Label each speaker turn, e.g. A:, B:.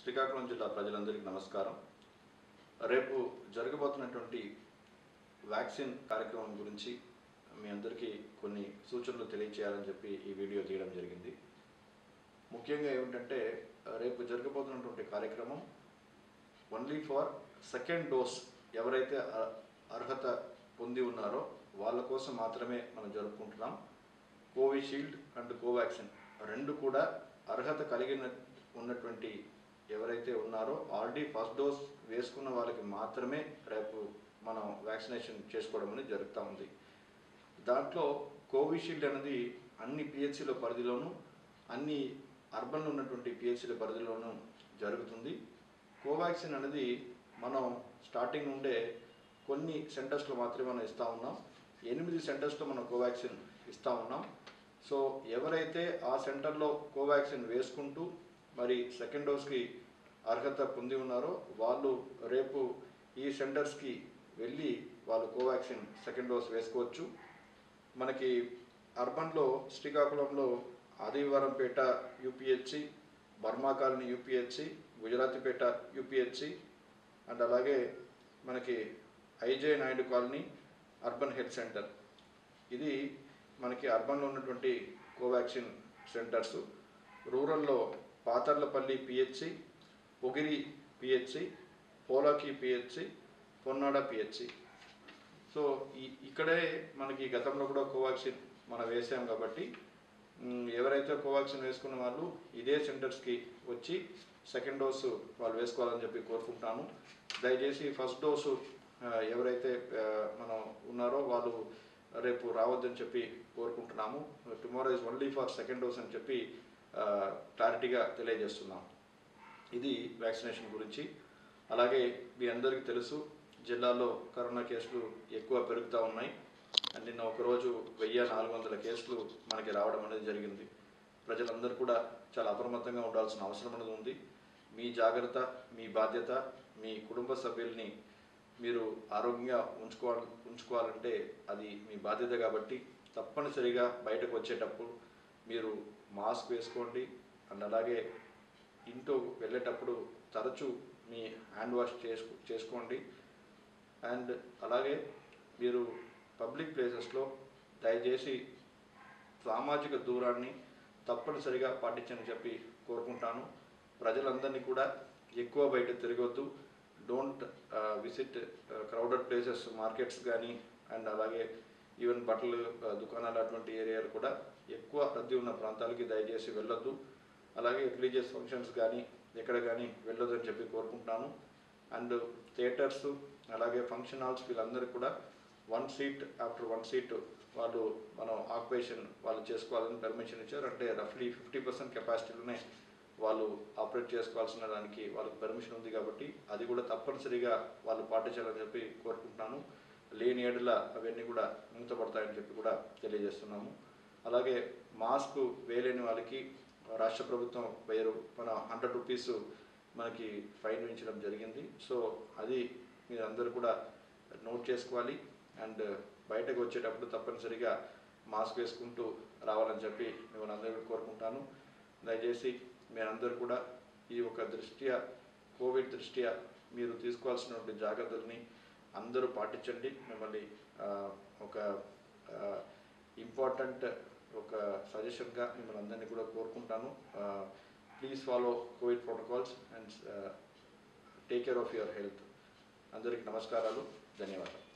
A: శ్రీకాకుళం జిల్లా ప్రజలందరికీ నమస్కారం రేపు జరగబోతున్నటువంటి వ్యాక్సిన్ కార్యక్రమం గురించి మీ అందరికీ కొన్ని సూచనలు తెలియచేయాలని చెప్పి ఈ వీడియో తీయడం జరిగింది ముఖ్యంగా ఏమిటంటే రేపు జరగబోతున్నటువంటి కార్యక్రమం ఓన్లీ ఫర్ సెకండ్ డోస్ ఎవరైతే అ- అర్హత పొంది ఉన్నారో వాళ్ళ కోసం మాత్రమే మనం జరుపుకుంటున్నాం కోవిషీల్డ్ అండ్ కోవాక్సిన్ రెండు కూడా అర్హత కలిగిన ఉన్నటువంటి ఎవరైతే ఉన్నారో ఆల్రెడీ ఫస్ట్ డోస్ వేసుకున్న వాళ్ళకి మాత్రమే రేపు మనం వ్యాక్సినేషన్ చేసుకోవడం అనేది జరుగుతూ ఉంది దాంట్లో కోవిషీల్డ్ అనేది అన్ని పిహెచ్సిల పరిధిలోనూ అన్ని అర్బన్లో ఉన్నటువంటి పిహెచ్సిల పరిధిలోనూ జరుగుతుంది కోవాక్సిన్ అనేది మనం స్టార్టింగ్ నుండే కొన్ని సెంటర్స్లో మాత్రమే మనం ఇస్తూ ఉన్నాం ఎనిమిది సెంటర్స్లో మనం కోవాక్సిన్ ఇస్తూ ఉన్నాం సో ఎవరైతే ఆ సెంటర్లో కోవాక్సిన్ వేసుకుంటూ మరి సెకండ్ డోస్కి అర్హత పొంది ఉన్నారో వాళ్ళు రేపు ఈ సెంటర్స్కి వెళ్ళి వాళ్ళు కోవాక్సిన్ సెకండ్ డోస్ వేసుకోవచ్చు మనకి అర్బన్లో శ్రీకాకుళంలో Adivarampeta UPHC Burma colony UPHC Gujaratipeta UPHC and అలాగే మనకి IJ Naidu colony urban health centre ఇది మనకి అర్బన్లో ఉన్నటువంటి కోవాక్సిన్ సెంటర్స్ రూరల్లో Patharlapalli PHC Pogiri PHC Polaki PHC Ponnada PHC so ఈ ఇక్కడే మనకి గతంలో కూడా కోవాక్సిన్ మనం వేసాం కాబట్టి మ్, ఎవరైతే కోవాక్సిన్ వేసుకున్న వాళ్ళు ఇదే సెంటర్స్కి వచ్చి సెకండ్ డోసు వాళ్ళు వేసుకోవాలని చెప్పి కోరుకుంటాను దయచేసి ఫస్ట్ డోసు ఆ, ఎవరైతే ఆ, మనం ఉన్నారో వాళ్ళు రేపు రావద్దని చెప్పి కోరుకుంటున్నాము tomorrow is only for second dose అని చెప్పి క్లారిటీగా తెలియజేస్తున్నాం ఇది వ్యాక్సినేషన్ గురించి అలాగే మీ అందరికీ తెలుసు జిల్లాలో కరోనా కేసులు ఎక్కువ పెరుగుతూ ఉన్నాయి అండ్ నిన్న ఒకరోజు వెయ్యి నాలుగు వందల కేసులు మనకి రావడం అనేది జరిగింది ప్రజలందరూ కూడా చాలా అప్రమత్తంగా ఉండాల్సిన అవసరం అనేది ఉంది మీ జాగ్రత్త మీ బాధ్యత మీ కుటుంబ సభ్యుల్ని మీరు ఆరోగ్యంగా ఉంచుకోవాలి ఉంచుకోవాలంటే అది మీ బాధ్యత కాబట్టి తప్పనిసరిగా బయటకు వచ్చేటప్పుడు మీరు మాస్క్ వేసుకోండి అండ్ అలాగే ఇంట్లో వెళ్ళేటప్పుడు తరచూ మీ హ్యాండ్ వాష్ చేసుకు చేసుకోండి అండ్ అలాగే మీరు పబ్లిక్ ప్లేసెస్లో దయచేసి సామాజిక దూరాన్ని తప్పనిసరిగా పాటించని చెప్పి కోరుకుంటాను ప్రజలందరినీ కూడా ఎక్కువ బయట తిరగొద్దు don't visit crowded places markets కానీ అండ్ అలాగే ఈవెన్ బట్టలు ఆ, దుకాణాలు అటువంటి ఏరియాలు కూడా ఎక్కువ రద్దీ ఉన్న ప్రాంతాలకి దయచేసి వెళ్ళొద్దు అలాగే రిలీజియస్ ఫంక్షన్స్ కానీ ఎక్కడ కానీ వెళ్ళొద్దు అని చెప్పి కోరుకుంటున్నాను అండ్ థియేటర్స్ అలాగే ఫంక్షన్ హాల్స్ వీళ్ళందరూ కూడా one seat after one seat వాళ్ళు మనం ఆక్యుపేషన్ వాళ్ళు చేసుకోవాలని పర్మిషన్ ఇచ్చారు అంటే రఫ్లీ ఫిఫ్టీ పర్సెంట్ కెపాసిటీలోనే వాళ్ళు ఆపరేట్ చేసుకోవాల్సిన దానికి వాళ్ళకి పర్మిషన్ ఉంది కాబట్టి అది కూడా తప్పనిసరిగా వాళ్ళు పాటించాలని చెప్పి కోరుకుంటున్నాను లేని ఏడుల అవన్నీ కూడా మూతపడతాయని చెప్పి కూడా తెలియజేస్తున్నాము అలాగే మాస్క్ వేయలేని వాళ్ళకి రాష్ట్ర ప్రభుత్వం వెయ్యి మన హండ్రెడ్ రూపీస్ మనకి ఫైన్ విధించడం జరిగింది సో అది మీరు అందరూ కూడా నోట్ చేసుకోవాలి అండ్ బయటకు వచ్చేటప్పుడు తప్పనిసరిగా మాస్క్ వేసుకుంటూ రావాలని చెప్పి మిమ్మల్ని అందరూ కోరుకుంటాను దయచేసి మీరందరూ కూడా ఈ ఒక దృష్ట్యా కోవిడ్ దృష్ట్యా మీరు తీసుకోవాల్సినటువంటి జాగ్రత్తల్ని అందరూ పాటించండి మిమ్మల్ని ఆ, ఒక ఇంపార్టెంట్ ఒక సజెషన్గా మిమ్మల్ని అందరినీ కూడా కోరుకుంటాను please follow COVID protocols and take care of your health అందరికీ నమస్కారాలు ధన్యవాదాలు